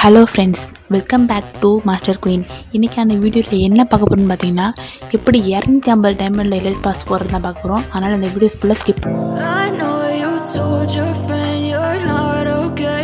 Hello friends welcome back to master queen இன்றைக்கான வீடியோவில் என்ன பார்க்க போகிறோம்னு பார்த்தீங்கன்னா எப்படி இரநூத்தி ஐம்பது டைமண்டில் எலைட் பாஸ் போகிறது தான் பார்க்க போகிறோம் அதனால் இந்த வீடியோ ஃபுல்லாக skip I know you told your friend you're not okay.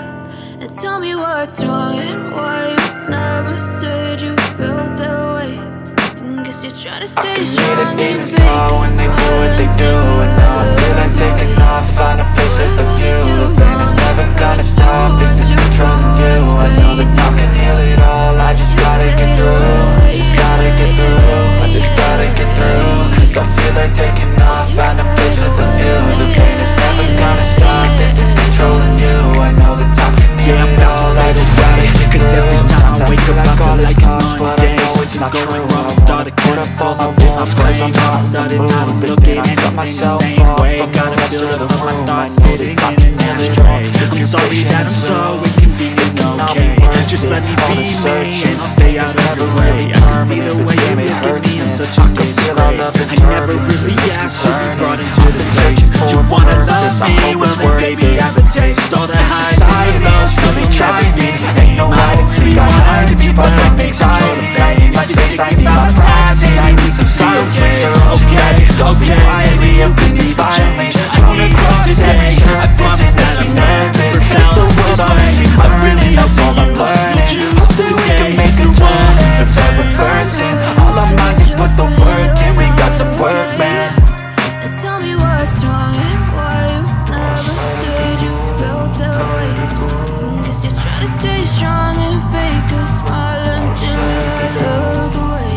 And tell me what's wrong and why you never said you felt that way. And guess you're trying to stay Me the strong and demons fake call a when they do what they smile do And now I feel like taking off, find a place with a view The pain is never gonna stop if it's controlling you I know that time can heal it all, I just gotta get through Just gotta get through, I just gotta get through Cause I feel like taking off, find a place with a view The pain is never gonna stop if it's controlling you I know that time can heal it all, I just gotta get Cause through every time I wake up I all feel is like it's lost, but I Monday know it's not Something's going true. wrong I with all wanna the put up chemicals all up my in my walls, brain cause I'm All of a not sudden I don't moving. look at I cut anything the myself same off way from the Gotta rest feel of the the my room. thoughts I know sitting that in time an can ashtray heal it. I'm sorry that I'm so Patience inconvenient, I'll be okay worth Just it. let me On be a me search and I'll stay out of your way I can see the way you look at me, I'm such a disgrace I never really asked to be brought into this place You wanna love me, well then baby I have a taste All the highs and the lows, really driving me insane Ain't no hide and seek, I hide to be my own anxiety I need my space, I need my privacy I need some silence, please, or else you gotta indulge me quietly and plead me violently I wanna cross this temperature, I promise that I'm nervous If the world's honestly I really hope all I'm learning Hopefully we can make a turn A type of person All our minds and put the work in We got some work, man And tell me what's wrong and why you never said you felt that way. Guess you're trying to stay strong and fake a smile until I look away.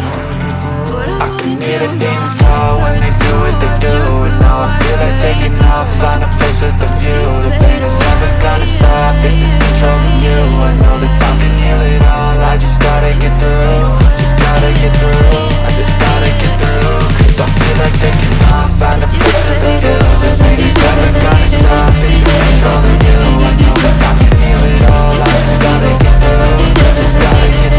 But I, I hope can you hear the don't demons know call when they do what they do And now I feel like taking off, find a place with a view The pain is never gonna stop if it's controlling you I know that time can heal it all, I just gotta get through Just gotta get through, I just gotta get through Cause I feel like taking off, find a place with a view The pain is never gonna stop if it's controlling you I know that time can heal it all, I just gotta get through Just gotta get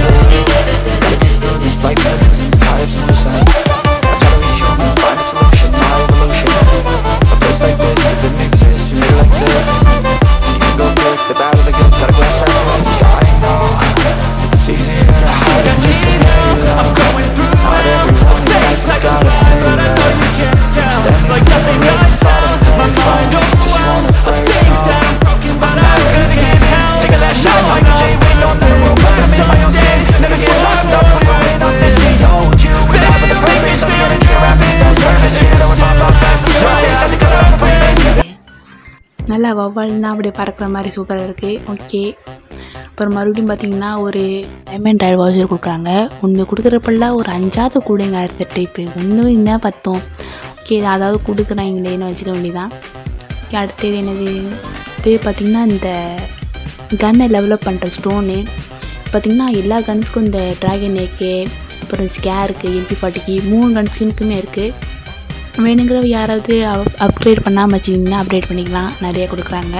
through It's like ever since times in the sun I try to be human, find a solution, my evolution A place like this, it didn't exist, you feel like this So you can go pick the bad or the good, gotta glass right away Yeah, I know, it's easier to hide than just to let it out I'm going through Not everyone in life has got a pay But I know you can't tell, like nothing got inside My mind overwhelmed, I think that I'm broken But I'm gonna get help Take a last shot like Jay Wayne on the road But I'm in my own skin, never get lost Up when we're in on this scene Hold you and I with a purpose I'm here to do rapping, no service Here to with my thought fast I'm sorry, I had to cut out the premise நல்லா வவ்வால்னா அப்படியே பறக்கிற மாதிரி சூப்பராக இருக்குது okay அப்புறம் மறுபடியும் பார்த்தீங்கன்னா ஒரு டைமண்ட் ராயல் வாஷர் கொடுக்குறாங்க ஒன்று கொடுக்குறப்பெல்லாம் ஒரு அஞ்சாவது கூடுங்க அடுத்த டைப்பு ஒன்று என்ன பார்த்தோம் ஓகே அதாவது கொடுக்குறாங்களேன்னு வச்சுக்க வேண்டியதான் ஓகே அடுத்தது என்னது இது பார்த்திங்கன்னா இந்த கன்னை டெவலப் பண்ணுற ஸ்டோனு பார்த்திங்கன்னா எல்லா கன்ஸ்க்கும் இந்த ட்ராகன் ஏக்கு அப்புறம் ஸ்கேருக்கு எம்பி ஃபார்ட்டிக்கு மூணு கன் ஸ்கின்க்குமே இருக்குது வேணுங்கிறவ யாராவது அப்கிரேட் பண்ணாமல் வச்சிங்கன்னா அப்டேட் பண்ணிக்கலாம் நிறைய கொடுக்குறாங்க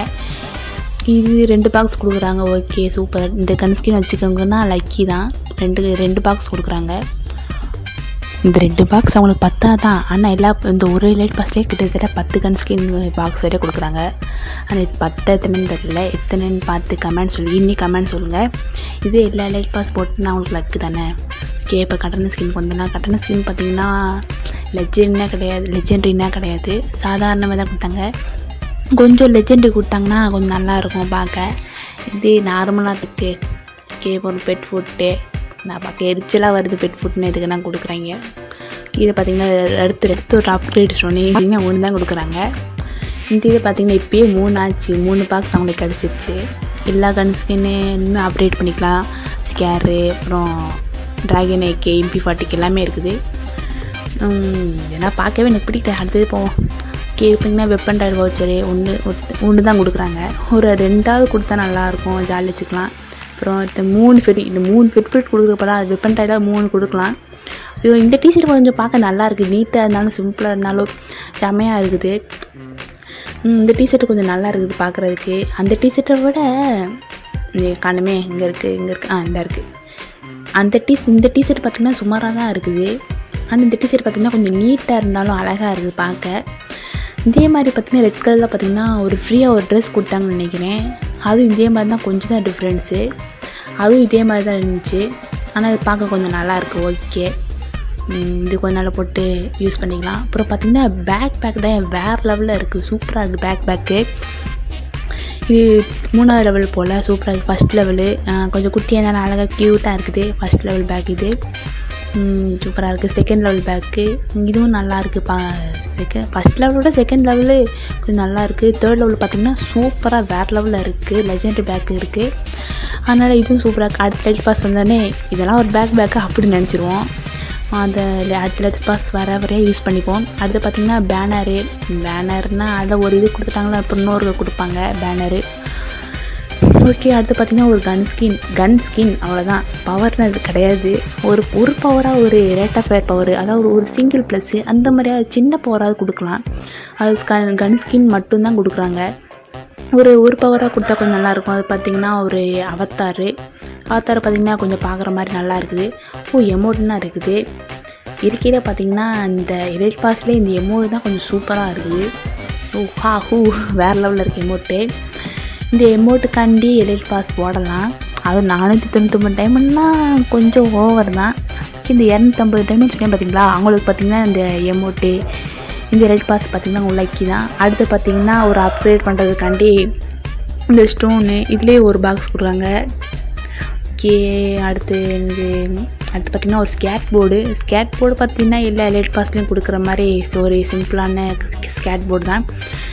இது ரெண்டு பாக்ஸ் கொடுக்குறாங்க ஓகே சூப்பர் இந்த கன் ஸ்கின் வச்சுக்கோங்கன்னா லக்கி தான் ரெண்டு ரெண்டு பாக்ஸ் கொடுக்குறாங்க இந்த ரெண்டு பாக்ஸ் அவங்களுக்கு பத்தா தான் ஆனால் எல்லா இந்த ஒரு லைட் பாக்ஸ்லேயே கிட்டத்தட்ட பத்து கன் ஸ்கின் பாக்ஸ் வரை கொடுக்குறாங்க ஆனால் இது பத்து எத்தனைன்னு தெரியல எத்தனைன்னு பார்த்து கமெண்ட் சொல்லி இன்னி கமெண்ட் சொல்லுங்கள் இது எல்லா லைட் பாஸ் போட்டுனா அவங்களுக்கு லக்கு தானே ஓகே இப்போ கட்டண ஸ்கின் வந்தலாம் கட்டண ஸ்கின் பார்த்தீங்கன்னா லெஜெண்ட்னா கிடையாது லெஜெண்ட்ரினா கிடையாது சாதாரணமாக தான் கொடுத்தாங்க கொஞ்சம் லெஜெண்டு கொடுத்தாங்கன்னா கொஞ்சம் நல்லாயிருக்கும் பார்க்க இது நார்மலாக இருக்குது ஓகே ஒரு பெட் ஃபுட்டு நான் பார்க்க எரிச்சலாக வருது பெட் ஃபுட்னு இதுக்கு தான் கொடுக்குறாங்க இது பார்த்திங்கன்னா அடுத்து அடுத்து ஒரு அப்கிரேட் ஸ்டோனு இதுங்கன்னா ஒன்று தான் கொடுக்குறாங்க இந்த இது பார்த்திங்கன்னா இப்போயே மூணு ஆச்சு மூணு பாக்ஸ் அவங்களுக்கு கிடச்சிருச்சு எல்லா கன் ஸ்கின்னு இன்னும் அப்டேட் பண்ணிக்கலாம் ஸ்கேரு அப்புறம் ட்ராகன் ஏகே எம்பி ஃபார்ட்டிக்கு எல்லாமே இருக்குது ஏன்னா பார்க்கவே எனக்கு பிடிக்கல அடுத்தது போவோம் ஓகே பார்த்தீங்கன்னா வெப்பன் டைல் வவுச்சரு ஒன்று ஒன்று தான் கொடுக்குறாங்க ஒரு ரெண்டாவது கொடுத்தா நல்லாயிருக்கும் ஜாலி வச்சுக்கலாம் அப்புறம் இந்த மூணு ஃபெட் இந்த மூணு ஃபெட் ஃபெட் கொடுக்குறப்பலாம் அது வெப்பன் டைலாக மூணு கொடுக்கலாம் ஐயோ இந்த டிஷர்ட் கொஞ்சம் பார்க்க நல்லா இருக்குது நீட்டாக இருந்தாலும் சிம்பிளாக இருந்தாலும் செம்மையாக இருக்குது ம், இந்த டிஷர்ட் கொஞ்சம் நல்லா இருக்குது பார்க்குறதுக்கு அந்த டிஷர்ட்டை விட இங்க காணுமே இங்கே இருக்குது இங்கே இருக்குது ஆ இந்த இருக்குது அந்த டீ இந்த டிஷர்ட் பார்த்திங்கன்னா சுமாராக தான் இருக்குது ஆனால் இந்த டிஷர்ட் பார்த்திங்கன்னா கொஞ்சம் நீட்டாக இருந்தாலும் அழகாக இருக்குது பார்க்க இதே மாதிரி பார்த்திங்கன்னா ரெட் கலரில் பார்த்திங்கன்னா ஒரு ஃப்ரீயாக ஒரு ட்ரெஸ் கொடுத்தாங்கன்னு நினைக்கிறேன் அதுவும் இதே மாதிரி தான் கொஞ்சம் தான் டிஃப்ரென்ஸு அதுவும் இதே மாதிரி தான் இருந்துச்சு ஆனால் இது பார்க்க கொஞ்சம் நல்லா இருக்கு ஓகே இது கொஞ்ச நாள் போட்டு யூஸ் பண்ணிக்கலாம் அப்புறம் பார்த்திங்கன்னா பேக் பேக் தான் வேறு லெவலில் இருக்குது சூப்பராக இருக்குது பேக் பேக்கு இது மூணாவது லெவல் போல் சூப்பராக இருக்குது ஃபஸ்ட் லெவலு கொஞ்சம் குட்டியாக இருந்தாலும் அழகாக க்யூட்டாக இருக்குது ஃபஸ்ட் லெவல் பேக் இது சூப்பராக இருக்குது செகண்ட் லெவல் பேக்கு இதுவும் நல்லா இருக்குது பா செகண்ட் ஃபஸ்ட் லெவலோட செகண்ட் லெவலு கொஞ்சம் நல்லா இருக்குது தேர்ட் லெவல் பார்த்திங்கன்னா சூப்பராக வேறு லெவலில் இருக்குது லெஜெண்டரி பேக் இருக்குது அதனால் இதுவும் சூப்பராக இருக்குது அடுத்த லைட் பாஸ் வந்தோடனே இதெல்லாம் ஒரு பேக் பேக்கு அப்படின்னு நினச்சிருவோம் அந்த அடுத்த லைட் பாஸ் வர வரையே யூஸ் பண்ணிப்போம் அடுத்து பார்த்திங்கன்னா பேனரு பேனர்னால் அதை ஒரு இது கொடுத்துட்டாங்களா அப்புறம் இன்னொரு கொடுப்பாங்க பேனரு ஓகே அடுத்து பார்த்திங்கன்னா ஒரு கன் ஸ்கின் கன் ஸ்கின் அவ்வளோதான் பவர்னு அது கிடையாது ஒரு ஒரு பவராக ஒரு ரேட் ஆஃப் ஃபயர் பவர் அதாவது ஒரு சிங்கிள் ப்ளஸ்ஸு அந்த மாதிரியாக சின்ன பவராக கொடுக்கலாம் அது கன் ஸ்கின் மட்டும்தான் கொடுக்குறாங்க ஒரு ஒரு பவராக கொடுத்தா கொஞ்சம் நல்லாயிருக்கும் அது பார்த்திங்கன்னா ஒரு அவத்தாரு அவத்தார் பார்த்திங்கன்னா கொஞ்சம் பார்க்குற மாதிரி நல்லா இருக்குது ஓ எமௌண்ட்னா இருக்குது இருக்கையில் பார்த்திங்கன்னா இந்த எலைட் பாஸ்லேயே இந்த எமௌண்ட் தான் கொஞ்சம் சூப்பராக இருக்குது ஓ ஹா ஹூ வேறு லெவலில் இருக்குது எமௌண்ட்டு இந்த எமௌண்ட்டுக்காண்டி எலைட் பாஸ் போடலாம் அது நானூற்றி தொண்ணூத்தொம்பது டைமண்ட்னா கொஞ்சம் ஓவர் தான் இந்த இரநூத்தம்பது டைமண்ட் சொன்னேன் பார்த்தீங்களா அவங்களுக்கு பார்த்திங்கன்னா இந்த எமௌண்ட்டு இந்த ரெட் பாஸ் பார்த்திங்கன்னா உங்கள் லக்கி தான் அடுத்து பார்த்திங்கன்னா ஒரு அப்கிரேட் பண்ணுறதுக்காண்டி இந்த ஸ்டோனு இதுலேயே ஒரு பாக்ஸ் கொடுக்குறாங்க ஓகே அடுத்து இந்த அடுத்து பார்த்திங்கன்னா ஒரு ஸ்கேட் போர்டு ஸ்கேட் போர்டு பார்த்திங்கன்னா எல்லா எலைட் பாஸ்லேயும் கொடுக்குற மாதிரி ஒரு சிம்பிளான ஸ்கேட் போர்டு தான்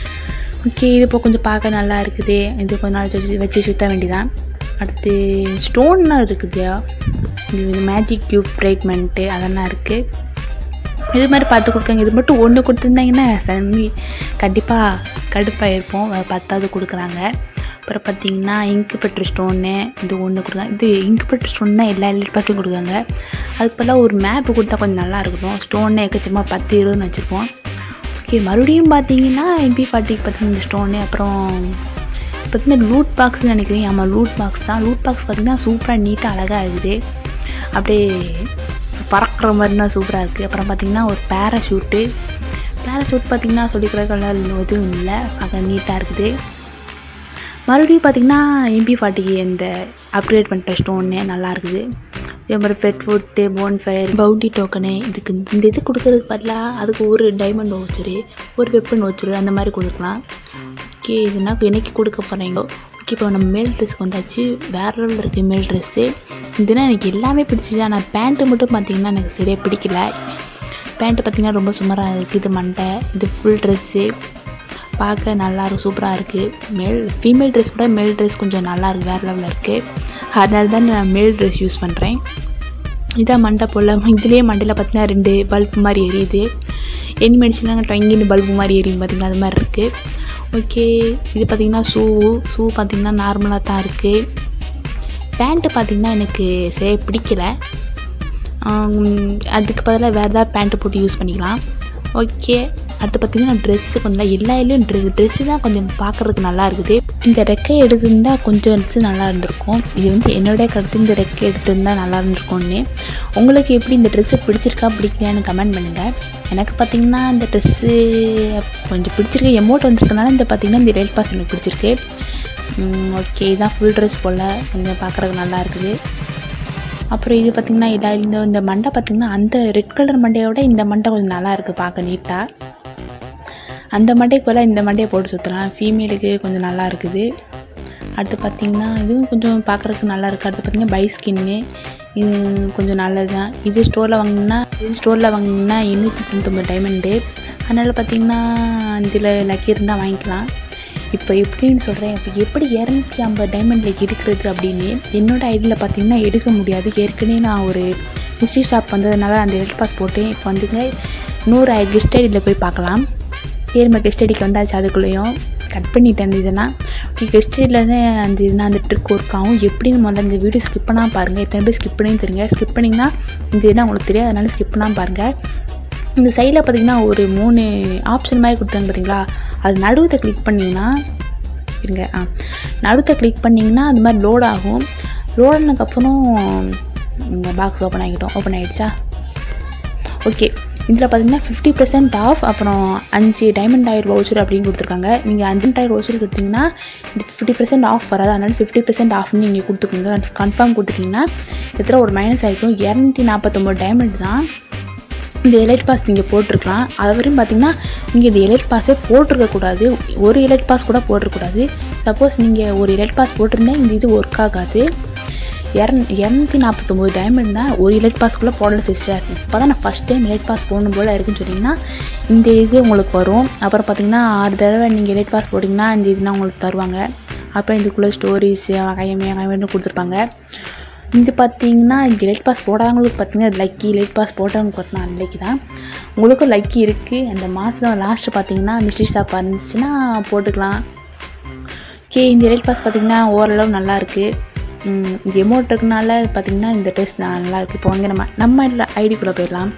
ஓகே இது இப்போ கொஞ்சம் பார்க்க நல்லா இருக்குது இது கொஞ்ச நாள் வச்சு வச்சு சுற்ற வேண்டியதான் அடுத்து ஸ்டோன்லாம் இருக்குது இது மேஜிக் க்யூப் ப்ரேக்மெண்ட்டு அதெல்லாம் இருக்குது இது மாதிரி பார்த்து கொடுக்காங்க இது மட்டும் ஒன்று கொடுத்துருந்தாங்கன்னா சனி கண்டிப்பாக கடுப்பாக இருப்போம் பத்தாவது கொடுக்குறாங்க அப்புறம் பார்த்தீங்கன்னா இங்கு ஸ்டோனு இது ஒன்று கொடுக்குறாங்க இது இங்கு ஸ்டோன் தான் எல்லா எல்லாம் பாஸையும் கொடுக்காங்க அதுக்கு பதிலாக ஒரு மேப்பு கொடுத்தா கொஞ்சம் நல்லா இருக்கட்டும் ஸ்டோனே எக்கச்சமாக பத்து இருபதுன்னு வச்சுருப்போம் ஓகே மறுபடியும் பார்த்தீங்கன்னா எம்பி ஃபார்ட்டிக்கு பார்த்தீங்கன்னா இந்த ஸ்டோனு அப்புறம் பார்த்தீங்கன்னா லூட் பாக்ஸ்னு நினைக்கிறேன் ஆமாம் லூட் பாக்ஸ் தான் லூட் பாக்ஸ் பார்த்தீங்கன்னா சூப்பராக நீட்டாக அழகாக இருக்குது அப்படியே பறக்கிற மாதிரினா சூப்பராக இருக்குது அப்புறம் பார்த்திங்கன்னா ஒரு பேராஷூட்டு பேராஷூட் பார்த்திங்கன்னா சொல்லிக்கிறதுக்கெல்லாம் எதுவும் இல்லை பார்க்க நீட்டாக இருக்குது மறுபடியும் பார்த்திங்கன்னா எம்பி ஃபார்ட்டிக்கு இந்த அப்கிரேட் பண்ணிட்ட ஸ்டோன்னு நல்லா இருக்குது இதே மாதிரி ஃபெட் ஃபுட்டு போன் ஃபயர் பவுண்டி டோக்கனு இதுக்கு இந்த இது கொடுக்கறதுக்கு பதிலாக அதுக்கு ஒரு டைமண்ட் வச்சுரு ஒரு வெப்பன் வச்சுரு அந்த மாதிரி கொடுக்கலாம் ஓகே இதுனா என்னைக்கு கொடுக்க போகிறீங்க ஓகே இப்போ நம்ம மேல் ட்ரெஸ்க்கு வந்தாச்சு வேறு லெவலில் இருக்குது மேல் ட்ரெஸ்ஸு இதுனா எனக்கு எல்லாமே பிடிச்சிச்சு ஆனால் பேண்ட்டு மட்டும் பார்த்திங்கன்னா எனக்கு சரியாக பிடிக்கல பேண்ட்டு பார்த்திங்கன்னா ரொம்ப சுமாராக இருக்குது இது மண்டை இது ஃபுல் ட்ரெஸ்ஸு பார்க்க நல்லா இருக்கும் சூப்பராக இருக்குது மேல் ஃபீமேல் ட்ரெஸ் கூட மேல் ட்ரெஸ் கொஞ்சம் நல்லா இருக்குது வேறு லெவலில் இருக்குது அதனால தான் நான் மேல் ட்ரெஸ் யூஸ் பண்ணுறேன் இதான் மண்டை போல் இதுலேயே மண்டையில் பார்த்தீங்கன்னா ரெண்டு பல்ப் மாதிரி எரியுது என் மெடிச்சுனா டொங்கின்னு பல்பு மாதிரி எரியும் பார்த்திங்கன்னா அது மாதிரி இருக்குது ஓகே இது பார்த்திங்கன்னா ஷூ ஷூ பார்த்திங்கன்னா நார்மலாக தான் இருக்குது பேண்ட்டு பார்த்திங்கன்னா எனக்கு சரியாக பிடிக்கல அதுக்கு பதிலாக வேறு ஏதாவது பேண்ட்டு போட்டு யூஸ் பண்ணிக்கலாம் ஓகே அடுத்து பார்த்திங்கன்னா ட்ரெஸ்ஸு கொஞ்சம் எல்லா இதுலேயும் ட்ரெ ட்ரெஸ்ஸு தான் கொஞ்சம் பார்க்குறதுக்கு நல்லா இருக்குது இந்த ரெக்கை எடுத்திருந்தா கொஞ்சம் ட்ரெஸ்ஸு நல்லா இருந்திருக்கும் இது வந்து என்னுடைய கருத்து இந்த ரெக்கை எடுத்திருந்தா நல்லா இருந்திருக்கும்னு உங்களுக்கு எப்படி இந்த ட்ரெஸ்ஸு பிடிச்சிருக்கா பிடிக்கலையான்னு கமெண்ட் பண்ணுங்கள் எனக்கு பார்த்திங்கன்னா இந்த ட்ரெஸ்ஸு கொஞ்சம் பிடிச்சிருக்கு எமௌண்ட் வந்திருக்கனால இந்த பார்த்திங்கன்னா இந்த ரயில் பாஸ் எனக்கு பிடிச்சிருக்கு ஓகே இதுதான் ஃபுல் ட்ரெஸ் போல் கொஞ்சம் பார்க்குறதுக்கு நல்லா இருக்குது அப்புறம் இது பார்த்திங்கன்னா இதா இந்த இந்த மண்டை பார்த்திங்கன்னா அந்த ரெட் கலர் மண்டையை விட இந்த மண்டை கொஞ்சம் நல்லா இருக்குது பார்க்க நீட்டாக அந்த மண்டைக்கு போல் இந்த மண்டையை போட்டு சுற்றலாம் ஃபீமேலுக்கு கொஞ்சம் நல்லா இருக்குது அடுத்து பார்த்திங்கன்னா இதுவும் கொஞ்சம் பார்க்குறதுக்கு நல்லா இருக்குது அடுத்து பார்த்திங்கன்னா பை ஸ்கின்னு இது கொஞ்சம் நல்லது தான் இது ஸ்டோரில் வாங்கினா இது ஸ்டோரில் வாங்கினா எண்ணூற்றி தொண்ணூத்தொம்பது டைமண்டு அதனால் பார்த்திங்கன்னா இதில் லக்கி இருந்தால் வாங்கிக்கலாம் இப்போ எப்படின்னு சொல்கிறேன் இப்போ எப்படி இரநூத்தி ஐம்பது டைமண்டில் எடுக்கிறது அப்படின்னு என்னோடய ஐடியில் பார்த்தீங்கன்னா எடுக்க முடியாது ஏற்கனவே நான் ஒரு மிஸ்ட்ரி ஷாப் வந்ததுனால அந்த ரெட் பாஸ் போட்டேன் இப்போ வந்துங்க நூறு கெஸ்ட் ஐடியில் போய் பார்க்கலாம் ஏறுமா கெஸ்ட் ஐடிக்கு வந்தாச்சு அதுக்குள்ளேயும் கட் பண்ணிட்டேன் அந்த இதெல்லாம் கெஸ்ட் ஐடியில் அந்த இதுனா அந்த ட்ரிக் ஒர்க் ஆகும் எப்படின்னு முதல்ல இந்த வீடியோ ஸ்கிப் பண்ணால் பாருங்கள் எத்தனை பேர் ஸ்கிப் பண்ணி தெரியுங்க ஸ்கிப் பண்ணிங்கன்னா இந்த இதுனா உங்களுக்கு தெரியாது அதனால ஸ்கிப் பண்ணால் பாருங்கள் இந்த சைடில் பார்த்தீங்கன்னா ஒரு மூணு ஆப்ஷன் மாதிரி கொடுத்தாங்க பார்த்தீங்களா அது நடுவத்தை கிளிக் பண்ணிங்கன்னா இருங்க ஆ நடுவத்தை கிளிக் பண்ணிங்கன்னா அது மாதிரி லோட் ஆகும் லோட் ஆனதுக்கப்புறம் இந்த பாக்ஸ் ஓப்பன் ஆகிட்டோம் ஓப்பன் ஆகிடுச்சா ஓகே இதில் பார்த்தீங்கன்னா ஃபிஃப்டி பர்சன்ட் ஆஃப் அப்புறம் அஞ்சு டைமண்ட் டயர் வவுச்சர் அப்படின்னு கொடுத்துருக்காங்க நீங்கள் அஞ்சு டயர் வவுச்சர் கொடுத்தீங்கன்னா இது ஃபிஃப்டி பர்சன்ட் ஆஃப் வராது அதனால் ஃபிஃப்டி பர்சன்ட் ஆஃப்னு நீங்கள் கொடுத்துக்கோங்க கன்ஃபார்ம் கொடுத்துட்டிங்கன்னா இதில் ஒரு மைனஸ் ஆகிருக்கும் இரநூத்தி நாற்பத்தொம்போது டைமண்ட் தான் இந்த எலைட் பாஸ் நீங்கள் போட்டிருக்கலாம் அது வரையும் பார்த்தீங்கன்னா நீங்கள் இந்த எலைட் பாஸே போட்டிருக்கக்கூடாது ஒரு எலைட் பாஸ் கூட போட்டிருக்கக்கூடாது சப்போஸ் நீங்கள் ஒரு எலைட் பாஸ் போட்டிருந்தா இந்த இது ஒர்க் ஆகாது இரநூ இரநூத்தி நாற்பத்தொம்போது டைமண்ட் தான் ஒரு எலைட் பாஸ்க்குள்ளே போடல சிஸ்டர் இப்போ தான் நான் ஃபஸ்ட் டைம் எலைட் பாஸ் போடணும் போல் இருக்குன்னு சொன்னீங்கன்னா இந்த இது உங்களுக்கு வரும் அப்புறம் பார்த்தீங்கன்னா ஆறு தடவை நீங்கள் எலைட் பாஸ் போட்டிங்கன்னா இந்த இதுதான் உங்களுக்கு தருவாங்க அப்புறம் இதுக்குள்ளே ஸ்டோரிஸ் கையமே கையமே கொடுத்துருப்பாங்க இது பார்த்தீங்கன்னா லைட் பாஸ் போடாதவங்களுக்கு பார்த்தீங்கன்னா லக்கி லைட் பாஸ் போட்டவங்க பார்த்தீங்கன்னா அன்லைக்கு தான் உங்களுக்கும் லக்கி இருக்குது அந்த மாதம் லாஸ்ட்டு பார்த்தீங்கன்னா மிஸ்ட்ரி ஷாப் இருந்துச்சுன்னா போட்டுக்கலாம் ஓகே இந்த லைட் பாஸ் பார்த்தீங்கன்னா ஓரளவு நல்லா இருக்குது எமௌண்ட் இருக்கனால பார்த்தீங்கன்னா இந்த டெஸ்ட் நல்லா இருக்குது இப்போ வந்து நம்ம நம்ம ஐடிக்குள்ளே போயிடலாம்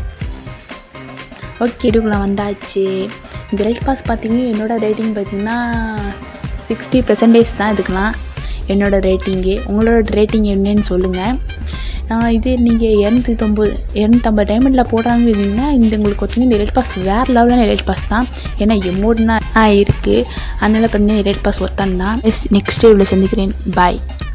ஓகே ஐடிக்குள்ளே வந்தாச்சு இந்த லைட் பாஸ் பார்த்தீங்கன்னா என்னோடய ரேட்டிங் பார்த்தீங்கன்னா சிக்ஸ்டி பர்சன்டேஜ் தான் இதுக்கெலாம் என்னோடய ரேட்டிங்கு உங்களோட ரேட்டிங் என்னன்னு சொல்லுங்கள் இது நீங்கள் இரநூத்தி தொம்பது இரநூத்தம்பது டைமண்டில் போடுறாங்க இருந்தீங்கன்னா இந்த உங்களுக்கு பார்த்தீங்கன்னா இந்த எலைட் பாஸ் வேறு லெவலான எலைட் பாஸ் தான் ஏன்னா எமௌண்ட்னா இருக்குது அதனால் பார்த்தீங்கன்னா எலைட் பாஸ் ஒருத்தான் தான் நெக்ஸ்ட் வீடியோவில் சந்திக்கிறேன் பாய்